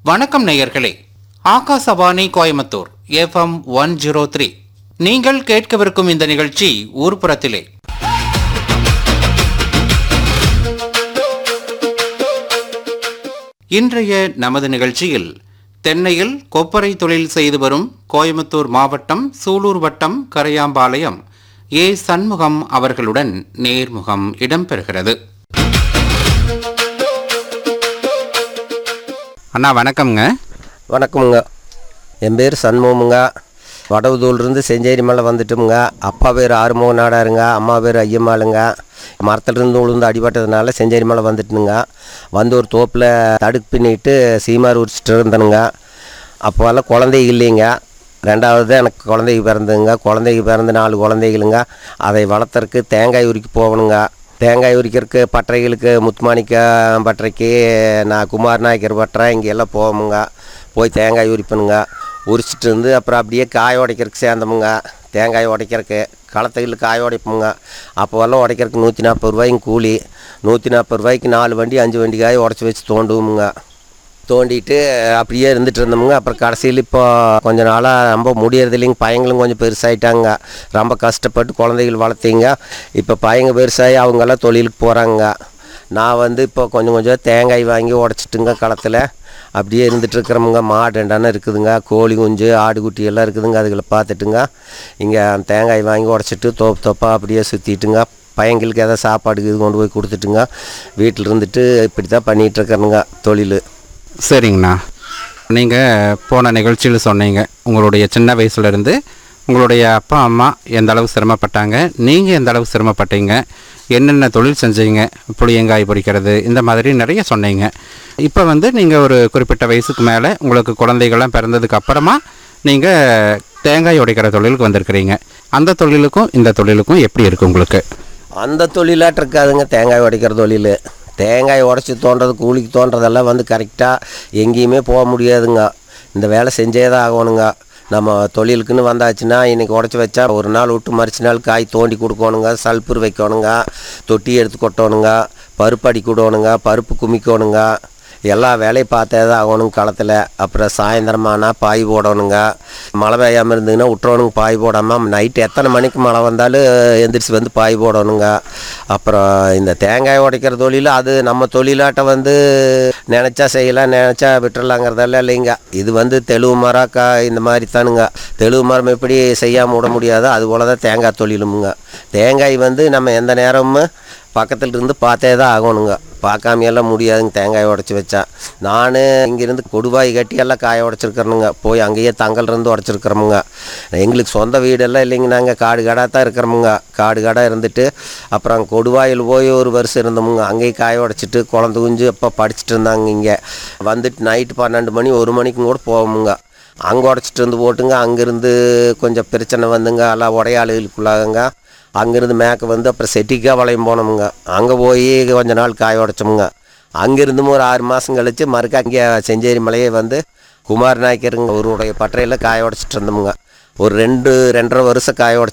வணக்கம் நேயர்களே Akashvani Coimbatore FM one zero three நீங்கள் கேட்கவிருக்கும் இந்த நிகழ்ச்சி ஊர்ப்புறத்திலே இன்றைய நமது நிகழ்ச்சியில் தென்னையில் கொப்பரை தொழில் செய்து வரும் கோயம்புத்தூர் மாவட்டம் சூலூர் வட்டம் கரையாம்பாளையம் ஏ சண்முகம் அவர்களுடன் நேர்முகம் இடம்பெறுகிறது அண்ணா வணக்கம்ங்க வணக்கமுங்க என் பேர் சண்முகமுங்க வடவுதூர்லேருந்து செஞ்சேரி மலை வந்துட்டோமுங்க அப்பா பேர் ஆறுமுக நாடாருங்க அம்மா பேர் ஐயம்மாளுங்க மரத்துலேருந்து உளுந்து அடிபட்டதுனால செஞ்சேரி மலை வந்துட்டுனுங்க வந்து ஒரு தோப்பில் தடுக்கு பின்னிட்டு சீமார் உரிச்சிட்டு இருந்தனுங்க அப்போல்லாம் குழந்தைங்க இல்லைங்க ரெண்டாவது எனக்கு குழந்தைக்கு பிறந்துங்க குழந்தைக்கு பிறந்து நாலு குழந்தைகளுங்க அதை வளர்த்துறக்கு தேங்காய் உரிக்க போகணுங்க தேங்காய் உரிக்கிறதுக்கு பட்டறைகளுக்கு முத்துமாணிக்க பட்டறைக்கு நான் குமார் நாயக்கர் பட்டறை இங்கே எல்லாம் போவோமுங்க போய் தேங்காய் உரிப்பணுங்க உரிச்சிட்டு இருந்து அப்புறம் அப்படியே காய உடைக்கிறதுக்கு சேர்ந்தோமுங்க தேங்காய் உடைக்கிறதுக்கு களத்தையில் காய உடைப்போமுங்க அப்போவெல்லாம் உடைக்கிறதுக்கு நூற்றி நாற்பது ரூபாய்க்கு கூலி நூற்றி நாற்பது ரூபாய்க்கு நாலு வண்டி அஞ்சு வண்டி காய் உடச்சி வச்சு தோண்டுவோமுங்க தோண்டிட்டு அப்படியே இருந்துட்டு இருந்தோமுங்க அப்புறம் கடைசியில் இப்போ கொஞ்ச நாளாக ரொம்ப முடியறது இல்லைங்க பையங்களும் கொஞ்சம் பெருசாயிட்டாங்க ரொம்ப கஷ்டப்பட்டு குழந்தைகள் வளர்த்தீங்க இப்போ பையங்க பெருசாகி அவங்கெல்லாம் தொழிலுக்கு போகிறாங்க நான் வந்து இப்போ கொஞ்சம் கொஞ்சம் தேங்காய் வாங்கி உடச்சிட்டுங்க களத்தில் அப்படியே இருந்துட்டு இருக்கிறோமுங்க மாடு ரெண்டான இருக்குதுங்க கோழி குஞ்சு ஆடு குட்டி எல்லாம் இருக்குதுங்க அதுகளை பார்த்துட்டுங்க இங்கே தேங்காய் வாங்கி உடச்சிட்டு தோப்பு தோப்பாக அப்படியே சுற்றிட்டுங்க பையங்களுக்கு எதாவது சாப்பாடு இது கொண்டு போய் கொடுத்துட்டுங்க வீட்டில் இருந்துட்டு இப்படி தான் பண்ணிகிட்ருக்கணுங்க தொழில் சரிங்கண்ணா நீங்கள் போன நிகழ்ச்சியில் சொன்னீங்க உங்களுடைய சின்ன வயசுலேருந்து உங்களுடைய அப்பா அம்மா எந்த அளவு சிரமப்பட்டாங்க நீங்கள் எந்த அளவு சிரமப்பட்டீங்க என்னென்ன தொழில் செஞ்சீங்க புளியங்காய் பொரிக்கிறது இந்த மாதிரி நிறைய சொன்னீங்க இப்போ வந்து நீங்கள் ஒரு குறிப்பிட்ட வயசுக்கு மேலே உங்களுக்கு குழந்தைகள்லாம் பிறந்ததுக்கு அப்புறமா நீங்கள் தேங்காய் உடைக்கிற தொழிலுக்கு வந்திருக்கிறீங்க அந்த தொழிலுக்கும் இந்த தொழிலுக்கும் எப்படி இருக்குது உங்களுக்கு அந்த தொழிலாட்டு இருக்காதுங்க தேங்காய் உடைக்கிற தொழில் தேங்காய் உடச்சி தோன்றது கூலிக்கு தோன்றதெல்லாம் வந்து கரெக்டாக எங்கேயுமே போக முடியாதுங்க இந்த வேலை செஞ்சே தான் ஆகணுங்க நம்ம தொழிலுக்குன்னு வந்தாச்சுன்னா இன்றைக்கி உடச்சி வச்சா ஒரு நாள் விட்டு மறுச்சு நாள் காய் தோண்டி கொடுக்கணுங்க சல்புர் வைக்கணுங்க தொட்டி எடுத்து கொட்டணுங்க பருப்பு அடி விடணுங்க பருப்பு குமிக்கணுங்க எல்லா வேலையும் பார்த்தே தான் ஆகணும் களத்தில் அப்புறம் சாயந்தரமானா பாய் போடணுங்க மழை பெய்யாமல் இருந்ததுன்னா விட்டுறணுங்க பாய் போடாமல் நைட்டு எத்தனை மணிக்கு மழை வந்தாலும் எந்திரிச்சு வந்து பாய் போடணுங்க அப்புறம் இந்த தேங்காய் உடைக்கிற தொழில் அது நம்ம தொழிலாட்டம் வந்து நினச்சா செய்யலாம் நினச்சா விட்டுறலாங்கிறதெல்லாம் இல்லைங்க இது வந்து தெளுவு மரம் கா இந்த மாதிரி தானுங்க தெளுவு மரம் எப்படி செய்யாமல் விட முடியாதோ அது போல தான் தேங்காய் தொழிலுமுங்க தேங்காய் வந்து நம்ம எந்த நேரமும் பக்கத்தில் இருந்து பார்த்தே தான் ஆகணுங்க பார்க்காம எல்லாம் முடியாதுங்க தேங்காய் உடச்சி வச்சா நான் இங்கேருந்து கொடுவாய் கட்டி எல்லாம் காய உடச்சிருக்கிறனுங்க போய் அங்கேயே தங்கல் இருந்து உடச்சிருக்கிறோமுங்க எங்களுக்கு சொந்த வீடெல்லாம் இல்லைங்க நாங்கள் காடு காடாக தான் இருக்கிறோமுங்க காடு காடாக இருந்துட்டு அப்புறம் கொடுவாயில் போய் ஒரு வருஷம் இருந்தோமுங்க அங்கேயே காய உடச்சிட்டு குழந்தை குஞ்சு அப்போ படிச்சுட்டு இருந்தாங்க இங்கே வந்துட்டு நைட்டு பன்னெண்டு மணி ஒரு மணிக்கும் கூட போவோமுங்க அங்கே உடச்சிட்டு வந்து போட்டுங்க அங்கேருந்து கொஞ்சம் பிரச்சனை வந்துங்க எல்லாம் உடையாளுகளுக்குள்ளாகுங்க அங்கேருந்து மேக்க வந்து அப்புறம் செட்டிக்கா வளையம் போனோமுங்க அங்கே போய் கொஞ்ச நாள் காய உடச்சோமுங்க அங்கேருந்தும் ஒரு ஆறு மாதம் கழித்து மறுக்கா இங்கே செஞ்சேரி மலையே வந்து குமார் நாயக்கருங்க அவருடைய பட்டறையில் காய உடச்சிட்டு இருந்தோமுங்க ஒரு ரெண்டு ரெண்டரை வருஷம் காய உடச்சி